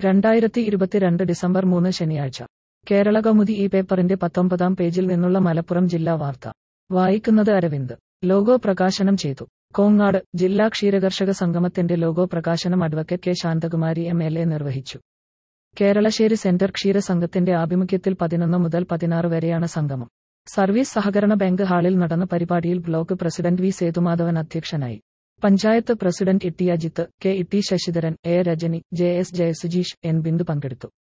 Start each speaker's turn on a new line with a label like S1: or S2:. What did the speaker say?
S1: രണ്ടായിരത്തി ഇരുപത്തിരണ്ട് ഡിസംബർ മൂന്ന് ശനിയാഴ്ച കേരള കൗമുദി ഈ പേപ്പറിന്റെ പത്തൊമ്പതാം പേജിൽ നിന്നുള്ള മലപ്പുറം ജില്ലാ വാർത്ത വായിക്കുന്നത് അരവിന്ദ് ലോഗോ പ്രകാശനം ചെയ്തു കോങ്ങാട് ജില്ലാ ക്ഷീരകർഷക സംഗമത്തിന്റെ ലോഗോ പ്രകാശനം advocate K Shanthakumari M L A നിർവഹിച്ചു കേരളശ്ശേരി സെന്റർ ക്ഷീര സംഘത്തിന്റെ ആഭിമുഖ്യത്തിൽ പതിനൊന്ന് മുതൽ പതിനാറ് വരെയാണ് സംഗമം സർവീസ് സഹകരണ ബാങ്ക് ഹാളിൽ നടന്ന പരിപാടിയിൽ ബ്ലോക്ക് പ്രസിഡന്റ് വി സേതുമാധവൻ അധ്യക്ഷനായി panchayat president Itty Ajith K Itty Sasidharan A Rajani J S Jayasujeesh N Bindu പങ്കെടുത്തു